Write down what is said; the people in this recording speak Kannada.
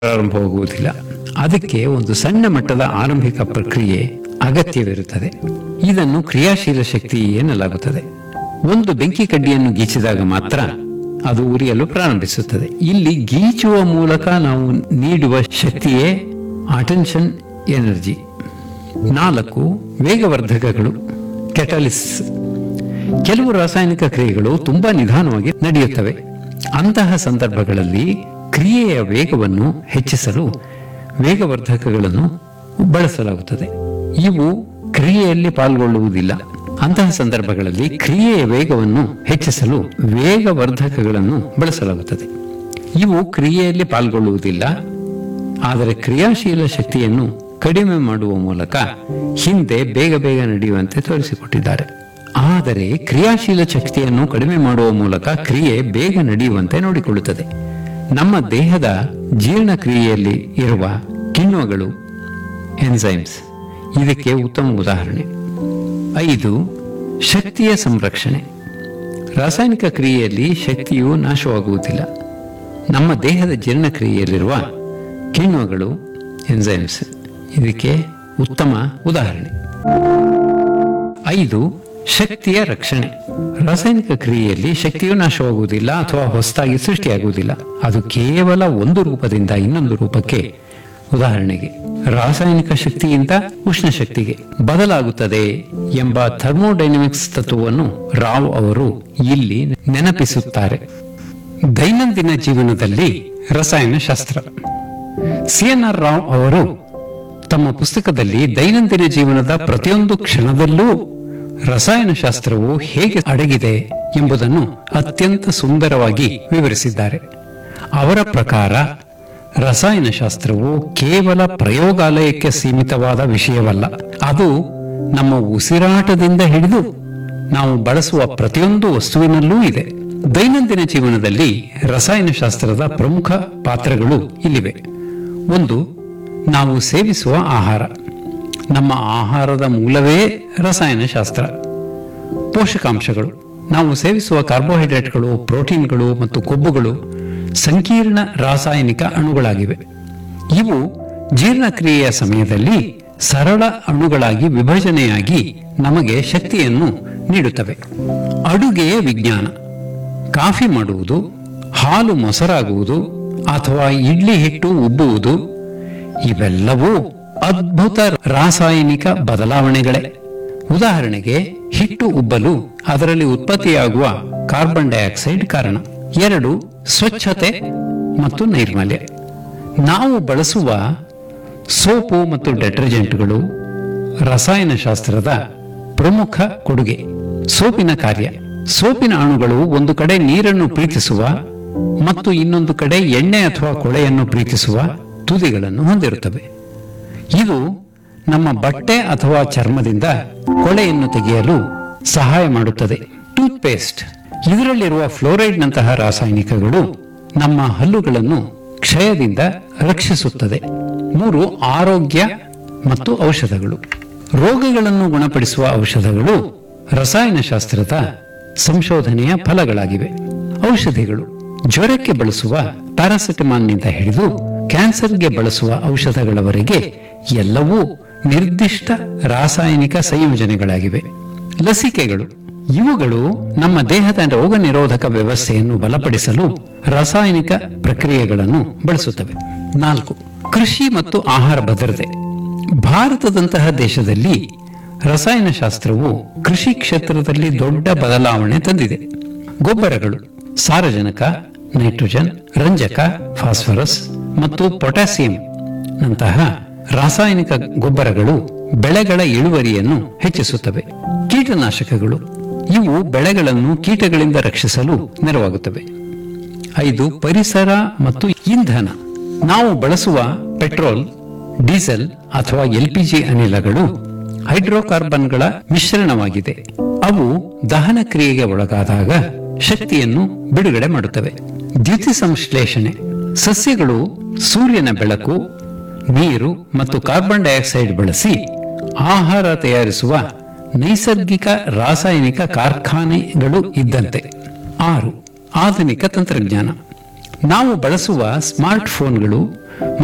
ಪ್ರಾರಂಭವಾಗುವುದಿಲ್ಲ ಅದಕ್ಕೆ ಒಂದು ಸಣ್ಣ ಮಟ್ಟದ ಆರಂಭಿಕ ಪ್ರಕ್ರಿಯೆ ಅಗತ್ಯವಿರುತ್ತದೆ ಇದನ್ನು ಕ್ರಿಯಾಶೀಲ ಶಕ್ತಿ ಎನ್ನಲಾಗುತ್ತದೆ ಒಂದು ಬೆಂಕಿ ಕಡ್ಡಿಯನ್ನು ಗೀಚಿದಾಗ ಮಾತ್ರ ಅದು ಉರಿಯಲು ಪ್ರಾರಂಭಿಸುತ್ತದೆ ಇಲ್ಲಿ ಗೀಚುವ ಮೂಲಕ ನಾವು ನೀಡುವ ಶಕ್ತಿಯೇ ಅಟೆನ್ಷನ್ ಎನರ್ಜಿ ನಾಲ್ಕು ವೇಗವರ್ಧಕಗಳು ಕೆಟಲಿಸ್ ಕೆಲವು ರಾಸಾಯನಿಕ ಕ್ರಿಯೆಗಳು ತುಂಬಾ ನಿಧಾನವಾಗಿ ನಡೆಯುತ್ತವೆ ಅಂತಹ ಸಂದರ್ಭಗಳಲ್ಲಿ ಕ್ರಿಯೆಯ ವೇಗವನ್ನು ಹೆಚ್ಚಿಸಲು ವೇಗವರ್ಧಕಗಳನ್ನು ಬಳಸಲಾಗುತ್ತದೆ ಇವು ಕ್ರಿಯೆಯಲ್ಲಿ ಪಾಲ್ಗೊಳ್ಳುವುದಿಲ್ಲ ಅಂತಹ ಸಂದರ್ಭಗಳಲ್ಲಿ ಕ್ರಿಯೆಯ ವೇಗವನ್ನು ಹೆಚ್ಚಿಸಲು ವೇಗವರ್ಧಕಗಳನ್ನು ಬಳಸಲಾಗುತ್ತದೆ ಇವು ಕ್ರಿಯೆಯಲ್ಲಿ ಪಾಲ್ಗೊಳ್ಳುವುದಿಲ್ಲ ಆದರೆ ಕ್ರಿಯಾಶೀಲ ಶಕ್ತಿಯನ್ನು ಕಡಿಮೆ ಮಾಡುವ ಮೂಲಕ ಹಿಂದೆ ಬೇಗ ಬೇಗ ನಡೆಯುವಂತೆ ತೋರಿಸಿಕೊಟ್ಟಿದ್ದಾರೆ ಆದರೆ ಕ್ರಿಯಾಶೀಲ ಶಕ್ತಿಯನ್ನು ಕಡಿಮೆ ಮಾಡುವ ಮೂಲಕ ಕ್ರಿಯೆ ಬೇಗ ನಡೆಯುವಂತೆ ನೋಡಿಕೊಳ್ಳುತ್ತದೆ ನಮ್ಮ ದೇಹದ ಜೀರ್ಣಕ್ರಿಯೆಯಲ್ಲಿ ಇರುವ ಕಿಣ್ವಗಳು ಎನ್ಸೈಮ್ಸ್ ಇದಕ್ಕೆ ಉತ್ತಮ ಉದಾಹರಣೆ ಐದು ಶಕ್ತಿಯ ಸಂರಕ್ಷಣೆ ರಾಸಾಯನಿಕ ಕ್ರಿಯೆಯಲ್ಲಿ ಶಕ್ತಿಯು ನಾಶವಾಗುವುದಿಲ್ಲ ನಮ್ಮ ದೇಹದ ಜೀರ್ಣಕ್ರಿಯೆಯಲ್ಲಿರುವ ಕಿಣ್ವಗಳು ಎನ್ಸೈಮ್ಸ್ ಇದಕ್ಕೆ ಉತ್ತಮ ಉದಾಹರಣೆ ಐದು ಶಕ್ತಿಯ ರಕ್ಷಣೆ ರಾಸಾಯನಿಕ ಕ್ರಿಯೆಯಲ್ಲಿ ಶಕ್ತಿಯು ನಾಶವಾಗುವುದಿಲ್ಲ ಅಥವಾ ಹೊಸದಾಗಿ ಸೃಷ್ಟಿಯಾಗುವುದಿಲ್ಲ ಅದು ಕೇವಲ ಒಂದು ರೂಪದಿಂದ ಇನ್ನೊಂದು ರೂಪಕ್ಕೆ ಉದಾಹರಣೆಗೆ ರಾಸಾಯನಿಕ ಶಕ್ತಿಯಿಂದ ಉಷ್ಣ ಶಕ್ತಿಗೆ ಬದಲಾಗುತ್ತದೆ ಎಂಬ ಥರ್ಮೋಡೈನಮಿಕ್ಸ್ ತತ್ವವನ್ನು ರಾವ್ ಅವರು ಇಲ್ಲಿ ನೆನಪಿಸುತ್ತಾರೆ ದೈನಂದಿನ ಜೀವನದಲ್ಲಿ ರಸಾಯನಶಾಸ್ತ್ರ ಸಿಎನ್ಆರ್ ರಾವ್ ಅವರು ತಮ್ಮ ಪುಸ್ತಕದಲ್ಲಿ ದೈನಂದಿನ ಜೀವನದ ಪ್ರತಿಯೊಂದು ಕ್ಷಣದಲ್ಲೂ ರಸಾಯನಶಾಸ್ತ್ರವು ಹೇಗೆ ಅಡಗಿದೆ ಎಂಬುದನ್ನು ಅತ್ಯಂತ ಸುಂದರವಾಗಿ ವಿವರಿಸಿದ್ದಾರೆ ಅವರ ಪ್ರಕಾರ ರಸಾಯನಶಾಸ್ತ್ರವು ಕೇವಲ ಪ್ರಯೋಗಾಲಯಕ್ಕೆ ಸೀಮಿತವಾದ ವಿಷಯವಲ್ಲ ಅದು ನಮ್ಮ ಉಸಿರಾಟದಿಂದ ಹಿಡಿದು ನಾವು ಬಳಸುವ ಪ್ರತಿಯೊಂದು ವಸ್ತುವಿನಲ್ಲೂ ಇದೆ ದೈನಂದಿನ ಜೀವನದಲ್ಲಿ ರಸಾಯನಶಾಸ್ತ್ರದ ಪ್ರಮುಖ ಪಾತ್ರಗಳು ಇಲ್ಲಿವೆ ಒಂದು ನಾವು ಸೇವಿಸುವ ಆಹಾರ ನಮ್ಮ ಆಹಾರದ ಮೂಲವೇ ರಸಾಯನಶಾಸ್ತ್ರ ಪೋಷಕಾಂಶಗಳು ನಾವು ಸೇವಿಸುವ ಕಾರ್ಬೋಹೈಡ್ರೇಟ್ಗಳು ಪ್ರೋಟೀನ್ಗಳು ಮತ್ತು ಕೊಬ್ಬುಗಳು ಸಂಕೀರ್ಣ ರಾಸಾಯನಿಕ ಅಣುಗಳಾಗಿವೆ ಇವು ಜೀರ್ಣಕ್ರಿಯೆಯ ಸಮಯದಲ್ಲಿ ಸರಳ ಅಣುಗಳಾಗಿ ವಿಭಜನೆಯಾಗಿ ನಮಗೆ ಶಕ್ತಿಯನ್ನು ನೀಡುತ್ತವೆ ಅಡುಗೆಯ ವಿಜ್ಞಾನ ಕಾಫಿ ಮಾಡುವುದು ಹಾಲು ಮೊಸರಾಗುವುದು ಅಥವಾ ಇಡ್ಲಿ ಹಿಟ್ಟು ಉಬ್ಬುವುದು ಇವೆಲ್ಲವೂ ಅದ್ಭುತ ರಾಸಾಯನಿಕ ಬದಲಾವಣೆಗಳೇ ಉದಾಹರಣೆಗೆ ಹಿಟ್ಟು ಉಬ್ಬಲು ಅದರಲ್ಲಿ ಉತ್ಪತ್ತಿಯಾಗುವ ಕಾರ್ಬನ್ ಡೈಆಕ್ಸೈಡ್ ಕಾರಣ ಎರಡು ಸ್ವಚ್ಛತೆ ಮತ್ತು ನೈರ್ಮಲ್ಯ ನಾವು ಬಳಸುವ ಸೋಪು ಮತ್ತು ಡೆಟರ್ಜೆಂಟ್ಗಳು ರಸಾಯನಶಾಸ್ತ್ರದ ಪ್ರಮುಖ ಕೊಡುಗೆ ಸೋಪಿನ ಕಾರ್ಯ ಸೋಪಿನ ಅಣುಗಳು ಒಂದು ಕಡೆ ನೀರನ್ನು ಪ್ರೀತಿಸುವ ಮತ್ತು ಇನ್ನೊಂದು ಕಡೆ ಎಣ್ಣೆ ಅಥವಾ ಕೊಳೆಯನ್ನು ಪ್ರೀತಿಸುವ ತುದಿಗಳನ್ನು ಹೊಂದಿರುತ್ತವೆ ಇದು ನಮ್ಮ ಬಟ್ಟೆ ಅಥವಾ ಚರ್ಮದಿಂದ ಕೊಳೆಯನ್ನು ತೆಗೆಯಲು ಸಹಾಯ ಮಾಡುತ್ತದೆ ಟೂತ್ ಪೇಸ್ಟ್ ಇದರಲ್ಲಿರುವ ಫ್ಲೋರೈಡ್ನಂತಹ ರಾಸಾಯನಿಕಗಳು ನಮ್ಮ ಹಲ್ಲುಗಳನ್ನು ಕ್ಷಯದಿಂದ ರಕ್ಷಿಸುತ್ತದೆ ಮೂರು ಆರೋಗ್ಯ ಮತ್ತು ಔಷಧಗಳು ರೋಗಗಳನ್ನು ಗುಣಪಡಿಸುವ ಔಷಧಗಳು ರಸಾಯನಶಾಸ್ತ್ರದ ಸಂಶೋಧನೆಯ ಫಲಗಳಾಗಿವೆ ಔಷಧಿಗಳು ಜ್ವರಕ್ಕೆ ಬಳಸುವ ಪ್ಯಾರಾಸಿಟಮಾಲ್ನಿಂದ ಹಿಡಿದು ಕ್ಯಾನ್ಸರ್ಗೆ ಬಳಸುವ ಔಷಧಗಳವರೆಗೆ ಎಲ್ಲವೂ ನಿರ್ದಿಷ್ಟ ರಾಸಾಯನಿಕ ಸಂಯೋಜನೆಗಳಾಗಿವೆ ಲಸಿಕೆಗಳು ಇವುಗಳು ನಮ್ಮ ದೇಹದ ರೋಗ ನಿರೋಧಕ ವ್ಯವಸ್ಥೆಯನ್ನು ಬಲಪಡಿಸಲು ರಾಸಾಯನಿಕ ಪ್ರಕ್ರಿಯೆಗಳನ್ನು ಬಳಸುತ್ತವೆ ನಾಲ್ಕು ಕೃಷಿ ಮತ್ತು ಆಹಾರ ಭದ್ರತೆ ಭಾರತದಂತಹ ದೇಶದಲ್ಲಿ ರಸಾಯನಶಾಸ್ತ್ರವು ಕೃಷಿ ಕ್ಷೇತ್ರದಲ್ಲಿ ದೊಡ್ಡ ಬದಲಾವಣೆ ತಂದಿದೆ ಗೊಬ್ಬರಗಳು ಸಾರಜನಕ ನೈಟ್ರೋಜನ್ ರಂಜಕ ಫಾಸ್ಫರಸ್ ಮತ್ತು ಪೊಟ್ಯಾಸಿಯಂ ನಂತಹ ರಾಸಾಯನಿಕ ಗೊಬ್ಬರಗಳು ಬೆಳೆಗಳ ಇಳುವರಿಯನ್ನು ಹೆಚ್ಚಿಸುತ್ತವೆ ಕೀಟನಾಶಕಗಳು ಇವು ಬೆಳೆಗಳನ್ನು ಕೀಟಗಳಿಂದ ರಕ್ಷಿಸಲು ನೆರವಾಗುತ್ತವೆ ಐದು ಪರಿಸರ ಮತ್ತು ಇಂಧನ ನಾವು ಬಳಸುವ ಪೆಟ್ರೋಲ್ ಡೀಸೆಲ್ ಅಥವಾ ಎಲ್ಪಿಜಿ ಅನಿಲಗಳು ಹೈಡ್ರೋಕಾರ್ಬನ್ಗಳ ಮಿಶ್ರಣವಾಗಿದೆ ಅವು ದಹನ ಕ್ರಿಯೆಗೆ ಒಳಗಾದಾಗ ಶಕ್ತಿಯನ್ನು ಬಿಡುಗಡೆ ಮಾಡುತ್ತವೆ ದ್ಯುತಿ ಸಂಶ್ಲೇಷಣೆ ಸಸ್ಯಗಳು ಸೂರ್ಯನ ಬೆಳಕು ನೀರು ಮತ್ತು ಕಾರ್ಬನ್ ಡೈಆಕ್ಸೈಡ್ ಬಳಸಿ ಆಹಾರ ತಯಾರಿಸುವ ನೈಸರ್ಗಿಕ ರಾಸಾಯನಿಕ ಕಾರ್ಖಾನೆಗಳು ಇದ್ದಂತೆ ಆರು ಆಧುನಿಕ ತಂತ್ರಜ್ಞಾನ ನಾವು ಬಳಸುವ ಸ್ಮಾರ್ಟ್ ಫೋನ್ಗಳು